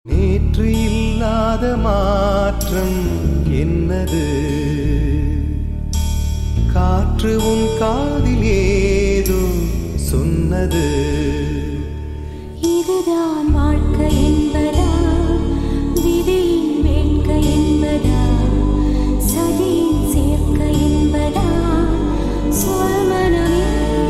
நேற்று இல்லாத மாற்றம் என்னது காற்று உன் காதில் ஏதோ சொன்னது இதுதான் வாழ்க்கை என்பதா விதியின் வேட்கை என்பதா சதியின் சேர்க்கை என்பதா சொல் மனமே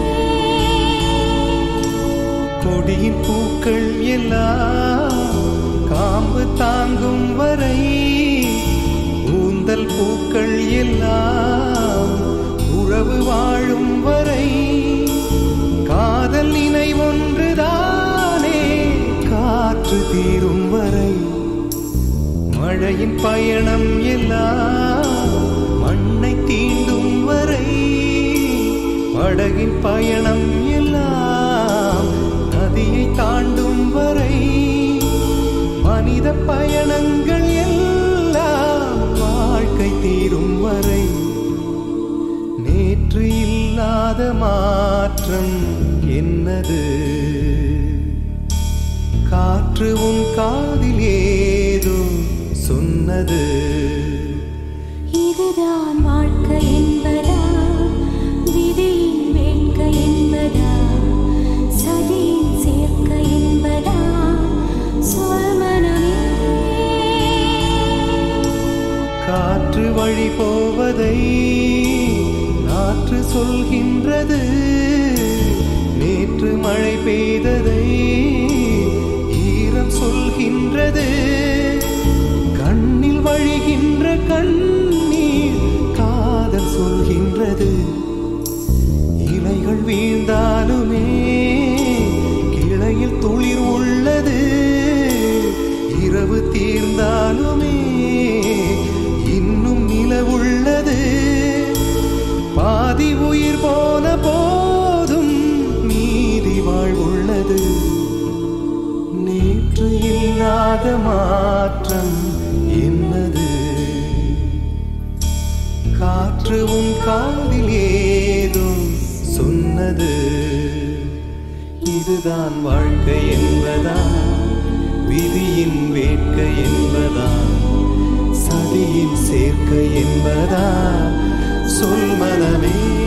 கொடியின் பூக்கள் எல்லாம் காம்பு தாங்கும் வரை ஊந்தல் பூக்கள் எல்லாம் உறவு வாழும் வரை காதல் இணை ஒன்றுதானே காற்று தீரும் வரை மழையின் பயணம் எல்லாம் மண்ணை தீண்டும் வரை படகின் பயணம் எல்லாம் நதியை தாண்டும் வரை மனித பயணங்கள் எல்லாம் வாழ்க்கை தீரும் வரை நேற்று இல்லாத மாற்றம் என்னது காற்று உன் காதில் ஏதோ சொன்னது இதுதான் வாழ்க்கை என்பதா விதியின் வேட்கை என்பதா சதியின் சேர்க்கை என்பதா சொல் மனமே காற்று வழி போவதை நாற்று சொல்கின்றது நேற்று மழை பெய்ததை ஈரம் சொல்கின்றது கண்ணில் வழிகின்ற கண்ணீர் காதல் சொல்கின்றது இலைகள் வீழ்ந்தாலுமே கிளையில் துளிர் உள்ளது இரவு தீர்ந்தாலுமே இன்னும் நிலவுள்ளது பாதி உயிர் போன போதும் மீதி வாழ்வுள்ளது நேற்று இல்லாத மாற்றம் என்னது காற்று உன் காதில் ஏதோ சொன்னது இதுதான் வாழ்க்கை என்பதா விதியின் வேட்கை என்பதா சதியின் சேர்க்கை என்பதா சொல் மனமே